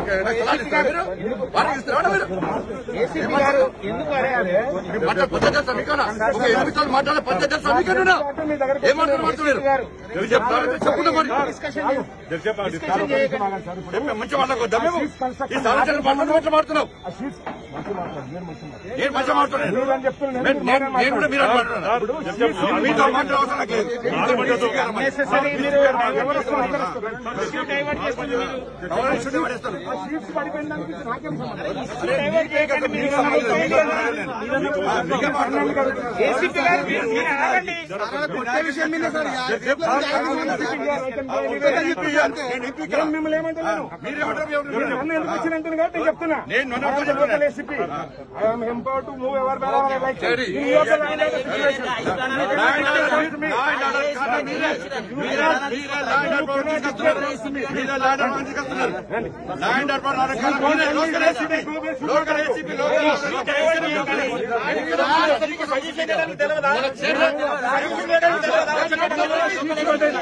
ఎవరికైనా కులాలు ఇస్తారా మీరు వారికి ఇస్తారా మీరు ఏసీపీ గారు ఎందుకు అడగాలి మాట పద్ధతి సమీకరణ ఒక ఎనిమిది సార్లు మాట్లాడే పద్ధతి సమీకరణ ఏమంటారు మాట్లాడారు మీరు చెప్తారు చెప్పుకుంటాం మరి ఏం మేము మంచి వాళ్ళకు వద్దా మేము ఈ సార్వజనిక పనులు మాటలు మాట్లాడుతున్నావు నేను మంచిగా మాట్లాడాను నేను- నేను- నేను కూడా మీరు మాట్లాడాను మీతో మాట్లాడే అవసరం నాకు లేదు. Necessary మీరు ఎవరు వస్తున్నారు? అందరూ వస్తున్నారు. Issue divert చేస్తుంది మీరు. ఎవరైనా చుట్టూ పడేస్తారు. ఏసీపీ గారు మీరు మీరు అడగండి మిమ్మల్ని ఏమంటున్నాను మీరేమంటారు? ఎవరు- నన్ను ఎందుకు వచ్చినంటుంది కాబట్టి నేను చెప్తున్నా నేను నన్ను అర్థం చెప్తున్నా. ACP I'm empower to move ever బెలర్ లైక్ సరే. In your land land order కాదా మీరే? మీరే మీరే ల్యాండ్ ఆర్డర్ తీసుకొస్తున్నారు. మీరే ల్యాండ్ ఆర్డర్ తీసుకొస్తున్నారు. ల్యాండ్ ఆర్డర్ ఆర్డర్ కాదా మీరే? Local ACP. Local ACP. Local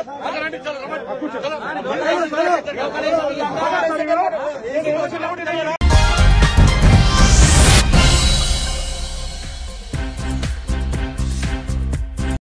నేను